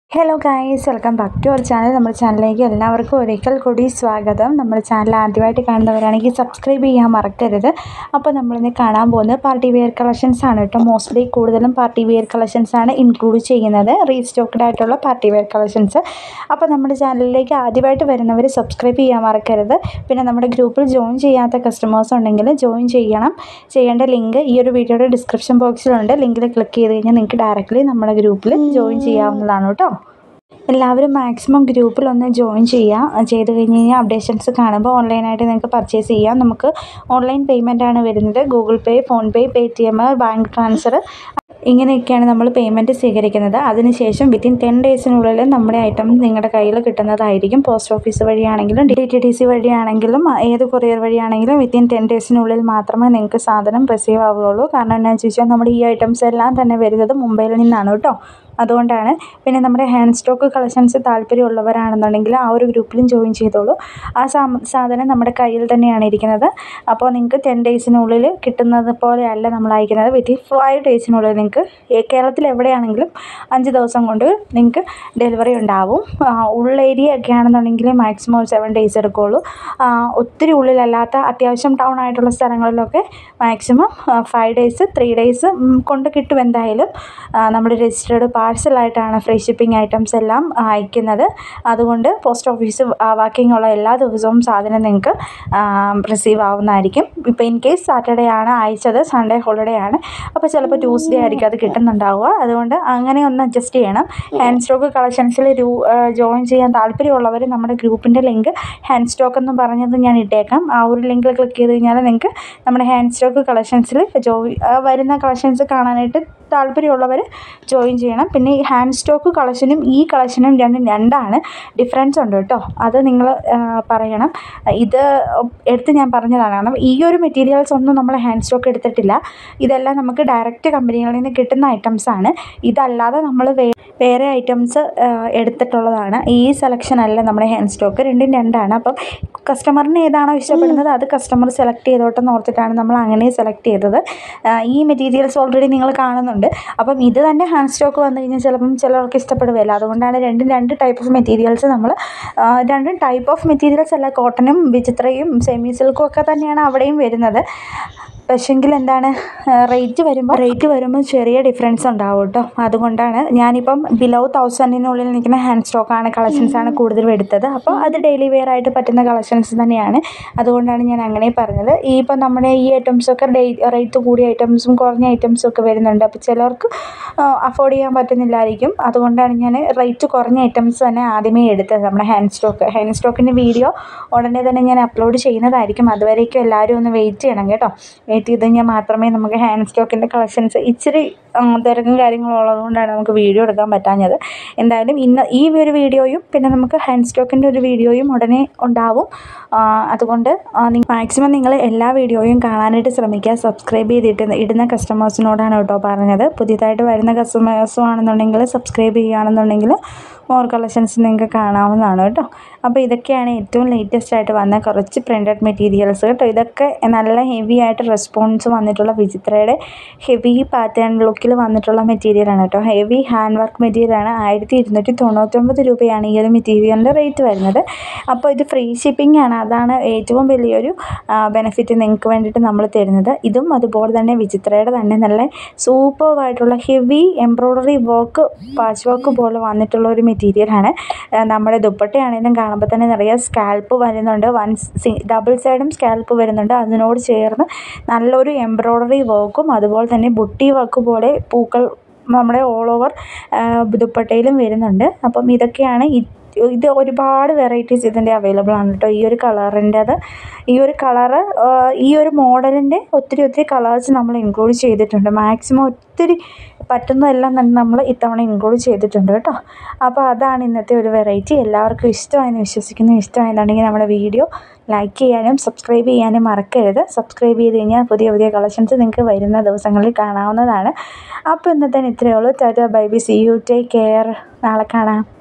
hello guys welcome back to our channel നമ്മുടെ ചാനലിലേക്ക് എല്ലാവർക്കും ഒരിക്കൽ കൂടി സ്വാഗതം നമ്മുടെ ചാനൽ ആദ്യമായിട്ട് കാണുന്നവരാണെങ്കിൽ സബ്സ്ക്രൈബ് ചെയ്യാൻ മറക്കരുത് അപ്പോൾ നമ്മളിന്ന് കാണാൻ പോകുന്നത് പാർട്ടി വെയർ കളക്ഷൻസ് ആണ് കേട്ടോ മോസ്റ്റ്ലി കൂടുതലും പാർട്ടി വെയർ കളക്ഷൻസ് ആണ് ഇൻക്ലൂഡ് ചെയ്യുന്നത് റീസ്റ്റോക്ക്ഡ് ആയിട്ടുള്ള പാർട്ടി വെയർ കളക്ഷൻസ് അപ്പോൾ നമ്മുടെ ചാനലിലേക്ക് ആദ്യമായിട്ട് വരുന്നവർ സബ്സ്ക്രൈബ് ചെയ്യാൻ മറക്കരുത് പിന്നെ നമ്മുടെ ഗ്രൂപ്പിൽ ജോയിൻ ചെയ്യാത്ത കസ്റ്റമേഴ്സ് ഉണ്ടെങ്കിൽ ജോയിൻ ചെയ്യണം ചെയ്യേണ്ട ലിങ്ക് ഈ ഒരു വീഡിയോയുടെ ഡിസ്ക്രിപ്ഷൻ ബോക്സിലുണ്ട് ലിങ്കിൽ ക്ലിക്ക് ചെയ്ത് കഴിഞ്ഞാൽ നിങ്ങൾക്ക് ഡയറക്റ്റ്ലി നമ്മുടെ ഗ്രൂപ്പിൽ ജോയിൻ ചെയ്യാവുന്നതാണ് കേട്ടോ എല്ലാവരും മാക്സിമം ഗ്രൂപ്പിൽ ഒന്ന് ജോയിൻ ചെയ്യുക ചെയ്ത് കഴിഞ്ഞ് കഴിഞ്ഞാൽ അപ്ഡേഷൻസ് കാണുമ്പോൾ ഓൺലൈനായിട്ട് നിങ്ങൾക്ക് പർച്ചേസ് ചെയ്യാം നമുക്ക് ഓൺലൈൻ പേയ്മെൻ്റ് ആണ് വരുന്നത് Google Pay PhonePe Paytm bank transfer ഇങ്ങനെയൊക്കെയാണ് നമ്മൾ പേയ്മെൻറ്റ് സ്വീകരിക്കുന്നത് അതിനുശേഷം വിത്തിൻ ടെൻ ഡേയ്സിനുള്ളിൽ നമ്മുടെ ഐറ്റം നിങ്ങളുടെ കയ്യിൽ കിട്ടുന്നതായിരിക്കും പോസ്റ്റ് ഓഫീസ് വഴിയാണെങ്കിലും ഡി ടി ഡി സി വഴിയാണെങ്കിലും ഏത് കൊറിയർ വഴിയാണെങ്കിലും വിത്തിൻ ടെൻ ഡേയ്സിനുള്ളിൽ മാത്രമേ നിങ്ങൾക്ക് സാധനം റിസീവ് ആവുകയുള്ളൂ കാരണം എന്താണെന്ന് ചോദിച്ചാൽ നമ്മുടെ ഈ ഐറ്റംസ് എല്ലാം തന്നെ വരുന്നത് മുംബൈയിൽ നിന്നാണ് കേട്ടോ അതുകൊണ്ടാണ് പിന്നെ നമ്മുടെ ഹാൻഡ് സ്റ്റോക്ക് കളക്ഷൻസ് താല്പര്യമുള്ളവരാണെന്നുണ്ടെങ്കിൽ ആ ഒരു ഗ്രൂപ്പിലും ജോയിൻ ചെയ്തോളൂ ആ സാധനം നമ്മുടെ കയ്യിൽ തന്നെയാണ് ഇരിക്കുന്നത് അപ്പോൾ നിങ്ങൾക്ക് ടെൻ ഡേയ്സിനുള്ളിൽ കിട്ടുന്നത് പോലെയല്ല നമ്മൾ അയക്കുന്നത് വിത്തിൻ ഫൈവ് ഡേയ്സിനുള്ളിൽ നിങ്ങൾക്ക് കേരളത്തിൽ എവിടെയാണെങ്കിലും അഞ്ച് ദിവസം കൊണ്ട് നിങ്ങൾക്ക് ഡെലിവറി ഉണ്ടാവും ഉള്ള ഏരിയ ഒക്കെ ആണെന്നുണ്ടെങ്കിൽ മാക്സിമം ഒരു സെവൻ ഡേയ്സ് എടുക്കുകയുള്ളൂ ഒത്തിരി ഉള്ളിലല്ലാത്ത അത്യാവശ്യം ടൗൺ ആയിട്ടുള്ള സ്ഥലങ്ങളിലൊക്കെ maximum five days three days കൊണ്ട് കിട്ടും എന്തായാലും നമ്മൾ രജിസ്റ്റേർഡ് പാഴ്സലായിട്ടാണ് ഫ്രീ ഷിപ്പിംഗ് ഐറ്റംസ് എല്ലാം അയക്കുന്നത് അതുകൊണ്ട് പോസ്റ്റ് ഓഫീസ് വർക്കിംഗ് എല്ലാ ദിവസവും സാധനം നിങ്ങൾക്ക് റിസീവ് ആവുന്നതായിരിക്കും ഇപ്പോൾ ഇൻ കേസ് സാറ്റർഡേ ആണ് അയച്ചത് സൺഡേ ഹോളിഡേ ആണ് അപ്പോൾ ചിലപ്പോൾ ട്യൂസ്ഡേ ആയിരിക്കും അത് കിട്ടുന്നുണ്ടാവുക അതുകൊണ്ട് അങ്ങനെ ഒന്ന് അഡ്ജസ്റ്റ് ചെയ്യണം ഹാൻഡ് സ്റ്റോക്ക് കളക്ഷൻസിൽ ജോയിൻ ചെയ്യാൻ താല്പര്യമുള്ളവർ നമ്മുടെ ഗ്രൂപ്പിൻ്റെ ലിങ്ക് ഹാൻഡ് സ്റ്റോക്ക് എന്ന് പറഞ്ഞത് ഞാൻ ഇട്ടേക്കാം ആ ഒരു ലിങ്കിൽ ക്ലിക്ക് ചെയ്ത് കഴിഞ്ഞാൽ നിങ്ങൾക്ക് നമ്മുടെ ഹാൻഡ് സ്റ്റോക്ക് കളക്ഷൻസിൽ ജോയി വരുന്ന കളക്ഷൻസ് കാണാനായിട്ട് താല്പര്യമുള്ളവർ ജോയിൻ ചെയ്യണം പിന്നെ ഈ ഹാൻഡ് സ്റ്റോക്ക് കളക്ഷനും ഈ കളക്ഷനും രണ്ടും രണ്ടാണ് ഡിഫറൻസ് ഉണ്ട് കേട്ടോ അത് നിങ്ങൾ പറയണം ഇത് എടുത്ത് ഞാൻ പറഞ്ഞതാണ് കാരണം ഈ ഒരു മെറ്റീരിയൽസ് ഒന്നും നമ്മൾ ഹാൻഡ് സ്റ്റോക്ക് എടുത്തിട്ടില്ല ഇതെല്ലാം നമുക്ക് ഡയറക്റ്റ് കമ്പനികളിൽ നിന്ന് കിട്ടുന്ന ഐറ്റംസ് ആണ് ഇതല്ലാതെ നമ്മൾ വേറെ ഐറ്റംസ് എടുത്തിട്ടുള്ളതാണ് ഈ സെലക്ഷൻ അല്ല നമ്മുടെ ഹാൻഡ് സ്റ്റോക്ക് രണ്ടും രണ്ടാണ് അപ്പം കസ്റ്റമറിന് ഏതാണോ ഇഷ്ടപ്പെടുന്നത് അത് കസ്റ്റമർ സെലക്ട് ചെയ്തോട്ടെന്ന് ഓർത്തിട്ടാണ് നമ്മൾ അങ്ങനെ സെലക്ട് ചെയ്തത് ഈ മെറ്റീരിയൽസ് ഓൾറെഡി നിങ്ങൾ കാണുന്നുണ്ട് അപ്പം ഇത് തന്നെ ഹാൻഡ് സ്റ്റോക്ക് വന്നു കഴിഞ്ഞാൽ ചിലപ്പം ചിലർക്ക് ഇഷ്ടപ്പെടുകയില്ല അതുകൊണ്ടാണ് രണ്ടും രണ്ട് ടൈപ്പ് ഓഫ് മെറ്റീരിയൽസ് നമ്മൾ രണ്ടും ടൈപ്പ് ഓഫ് മെറ്റീരിയൽസ് അല്ല കോട്ടനും വിചിത്രയും സെമി സിൽക്കും ഒക്കെ തന്നെയാണ് അവിടെയും വരുന്നത് പക്ഷെങ്കിൽ എന്താണ് റേറ്റ് വരുമ്പോൾ റേറ്റ് വരുമ്പോൾ ചെറിയ ഡിഫറൻസ് ഉണ്ടാവും കേട്ടോ അതുകൊണ്ടാണ് ഞാനിപ്പം ബിലോ തൗസൻഡിനുള്ളിൽ നിൽക്കുന്ന ഹാൻഡ് സ്റ്റോക്കാണ് കളക്ഷൻസാണ് കൂടുതലും എടുത്തത് അപ്പോൾ അത് ഡെയിലി വെയർ ആയിട്ട് പറ്റുന്ന കളക്ഷൻസ് തന്നെയാണ് അതുകൊണ്ടാണ് ഞാൻ അങ്ങനെ പറഞ്ഞത് ഈ ഇപ്പം നമ്മുടെ ഈ ഐറ്റംസൊക്കെ ഡേ റേറ്റ് കൂടിയ ഐറ്റംസും കുറഞ്ഞ ഐറ്റംസും ഒക്കെ വരുന്നുണ്ട് അപ്പോൾ ചിലർക്ക് അഫോർഡ് ചെയ്യാൻ പറ്റുന്നില്ലായിരിക്കും അതുകൊണ്ടാണ് ഞാൻ റേറ്റ് കുറഞ്ഞ ഐറ്റംസ് തന്നെ ആദ്യമേ എടുത്തത് നമ്മുടെ ഹാൻഡ് സ്റ്റോക്ക് ഹാൻഡ് സ്റ്റോക്കിൻ്റെ വീഡിയോ ഉടനെ തന്നെ ഞാൻ അപ്ലോഡ് ചെയ്യുന്നതായിരിക്കും അതുവരേക്കും എല്ലാവരും ഒന്ന് വെയിറ്റ് ചെയ്യണം കേട്ടോ വെയിറ്റ് ചെയ്ത് കഴിഞ്ഞാൽ മാത്രമേ നമുക്ക് ഹാൻഡ് സ്റ്റോക്കിൻ്റെ കളക്ഷൻസ് ഇച്ചിരി തിരക്കും കാര്യങ്ങളും ഉള്ളതുകൊണ്ടാണ് നമുക്ക് വീഡിയോ എടുക്കാൻ പറ്റാഞ്ഞത് എന്തായാലും ഇന്ന് ഈ ഒരു വീഡിയോയും പിന്നെ നമുക്ക് ഹാൻഡ് സ്റ്റോക്കിൻ്റെ ഒരു വീഡിയോയും ഉടനെ ഉണ്ടാവും അതുകൊണ്ട് മാക്സിമം നിങ്ങൾ എല്ലാ വീഡിയോയും കാണാനായിട്ട് ശ്രമിക്കുക സബ്സ്ക്രൈബ് ചെയ്തിട്ട് ഇടുന്ന കസ്റ്റമേഴ്സിനോടാണ് കേട്ടോ പറഞ്ഞത് പുതിയതായിട്ട് വരുന്ന കസ്റ്റമേഴ്സും ആണെന്നുണ്ടെങ്കിൽ സബ്സ്ക്രൈബ് ചെയ്യുകയാണെന്നുണ്ടെങ്കിൽ മോർ കളക്ഷൻസ് നിങ്ങൾക്ക് കാണാവുന്നതാണ് കേട്ടോ അപ്പോൾ ഇതൊക്കെയാണ് ഏറ്റവും ലേറ്റസ്റ്റ് ആയിട്ട് വന്ന കുറച്ച് പ്രിൻറ്റഡ് മെറ്റീരിയൽസ് കേട്ടോ ഇതൊക്കെ നല്ല ഹെവി ആയിട്ട് റെസ്പോൺസ് വന്നിട്ടുള്ള വിചിത്രയുടെ ഹെവി പാറ്റേൺ ലുക്കിൽ വന്നിട്ടുള്ള മെറ്റീരിയലാണ് കേട്ടോ ഹെവി ഹാൻഡ് വർക്ക് മെറ്റീരിയലാണ് ആയിരത്തി ഇരുന്നൂറ്റി തൊണ്ണൂറ്റൊമ്പത് രൂപയാണ് ഈ ഒരു മെറ്റീരിയലിൻ്റെ റേറ്റ് വരുന്നത് അപ്പോൾ ഇത് ഫ്രീ ഷിപ്പിംഗ് ആണ് അതാണ് ഏറ്റവും വലിയൊരു ബെനിഫിറ്റ് നിങ്ങൾക്ക് വേണ്ടിയിട്ട് നമ്മൾ തരുന്നത് ഇതും അതുപോലെ തന്നെ വിചിത്രയുടെ തന്നെ നല്ല സൂപ്പർവായിട്ടുള്ള heavy embroidery work patch work പോലെ വന്നിട്ടുള്ള ഒരു മെറ്റീരിയലാണ് നമ്മുടെ ദുപ്പട്ടയാണെങ്കിലും കാണുമ്പോൾ തന്നെ നിറയെ സ്കാൽപ്പ് വരുന്നുണ്ട് വൺ ഡബിൾ സൈഡും സ്കാൽപ്പ് വരുന്നുണ്ട് അതിനോട് ചേർന്ന് നല്ലൊരു എംബ്രോയ്ഡറി വർക്കും അതുപോലെ തന്നെ ബുട്ടി വർക്ക് പോലെ പൂക്കൾ നമ്മുടെ ഓൾ ഓവർ ദുപ്പട്ടയിലും വരുന്നുണ്ട് അപ്പം ഇതൊക്കെയാണ് ഇത് ഒരുപാട് വെറൈറ്റീസ് ഇതിൻ്റെ അവൈലബിൾ ആണ് കേട്ടോ ഈ ഒരു കളറിൻ്റെത് ഈ ഒരു കളറ് ഈ ഒരു മോഡലിൻ്റെ ഒത്തിരി ഒത്തിരി കളേഴ്സ് നമ്മൾ ഇൻക്ലൂഡ് ചെയ്തിട്ടുണ്ട് മാക്സിമം ഒത്തിരി പറ്റുന്നതെല്ലാം തന്നെ നമ്മൾ ഇത്തവണ ഇൻക്ലൂഡ് ചെയ്തിട്ടുണ്ട് കേട്ടോ അപ്പോൾ അതാണ് ഇന്നത്തെ ഒരു വെറൈറ്റി എല്ലാവർക്കും ഇഷ്ടമായെന്ന് വിശ്വസിക്കുന്നു ഇഷ്ടമായെന്നുണ്ടെങ്കിൽ നമ്മുടെ വീഡിയോ ലൈക്ക് ചെയ്യാനും സബ്സ്ക്രൈബ് ചെയ്യാനും മറക്കരുത് സബ്സ്ക്രൈബ് ചെയ്ത് കഴിഞ്ഞാൽ പുതിയ പുതിയ കളക്ഷൻസ് നിങ്ങൾക്ക് വരുന്ന ദിവസങ്ങളിൽ കാണാവുന്നതാണ് അപ്പോൾ ഇന്നത്തെ ഇത്രയേ ഉള്ളൂ tata bye B C U take care നാളെ കാണാം